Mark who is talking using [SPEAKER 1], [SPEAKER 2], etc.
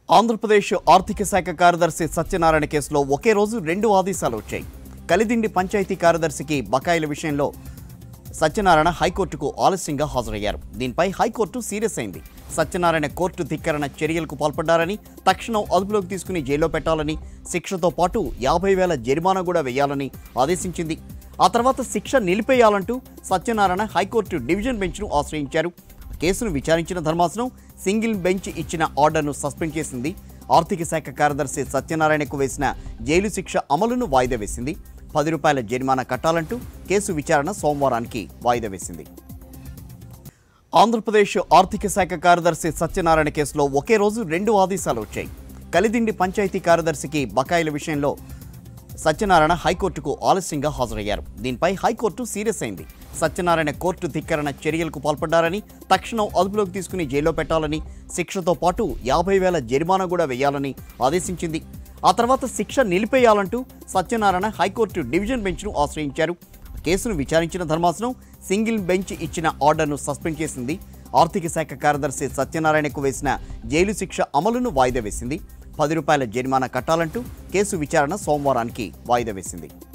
[SPEAKER 1] ఆంధ్రప్రదేశ్ ఆర్థిక శాఖ కార్యదర్శి సత్యనారాయణ కేసులో ఒకే రోజు రెండు ఆదేశాలు వచ్చాయి కలిదిండి పంచాయతీ కార్యదర్శికి బకాయిల విషయంలో సత్యనారాయణ హైకోర్టుకు ఆలస్యంగా హాజరయ్యారు దీనిపై హైకోర్టు సీరియస్ అయింది సత్యనారాయణ కోర్టు ధిక్కరణ చర్యలకు పాల్పడ్డారని తక్షణం అదుపులోకి తీసుకుని జైల్లో పెట్టాలని శిక్షతో పాటు యాభై వేల జరిమానా కూడా వేయాలని ఆదేశించింది ఆ తర్వాత శిక్ష నిలిపేయాలంటూ సత్యనారాయణ హైకోర్టు డివిజన్ బెంచ్ను ఆశ్రయించారు కేసును విచారించిన ధర్మాసనం సింగిల్ బెంచ్ ఇచ్చిన ఆర్డర్ను సస్పెండ్ చేసింది ఆర్థిక శాఖ కార్యదర్శి సత్యనారాయణకు వేసిన జైలు శిక్ష అమలును వాయిదా వేసింది పది రూపాయల జరిమానా కట్టాలంటూ కేసు విచారణ సోమవారానికి వాయిదా వేసింది ఆంధ్రప్రదేశ్ ఆర్థిక శాఖ కార్యదర్శి సత్యనారాయణ కేసులో ఒకే రోజు రెండు ఆదేశాలు వచ్చాయి కలిదిండి పంచాయతీ కార్యదర్శికి బకాయిల విషయంలో సత్యనారాయణ హైకోర్టుకు ఆలస్యంగా హాజరయ్యారు దీనిపై హైకోర్టు సీరియస్ అయింది సత్యనారాయణ కోర్టు ధిక్కరణ చర్యలకు పాల్పడ్డారని తక్షణం అదుపులోకి తీసుకుని జైల్లో పెట్టాలని శిక్షతో పాటు యాభై వేల జరిమానా కూడా వేయాలని ఆదేశించింది ఆ తర్వాత శిక్ష నిలిపేయాలంటూ సత్యనారాయణ హైకోర్టు డివిజన్ బెంచ్ను ఆశ్రయించారు కేసును విచారించిన ధర్మాసనం సింగిల్ బెంచ్ ఇచ్చిన ఆర్డర్ను సస్పెండ్ చేసింది ఆర్థిక శాఖ కార్యదర్శి సత్యనారాయణకు వేసిన జైలు శిక్ష అమలును వాయిదా వేసింది పది రూపాయల జరిమానా కట్టాలంటూ కేసు విచారణ సోమవారానికి వాయిదా వేసింది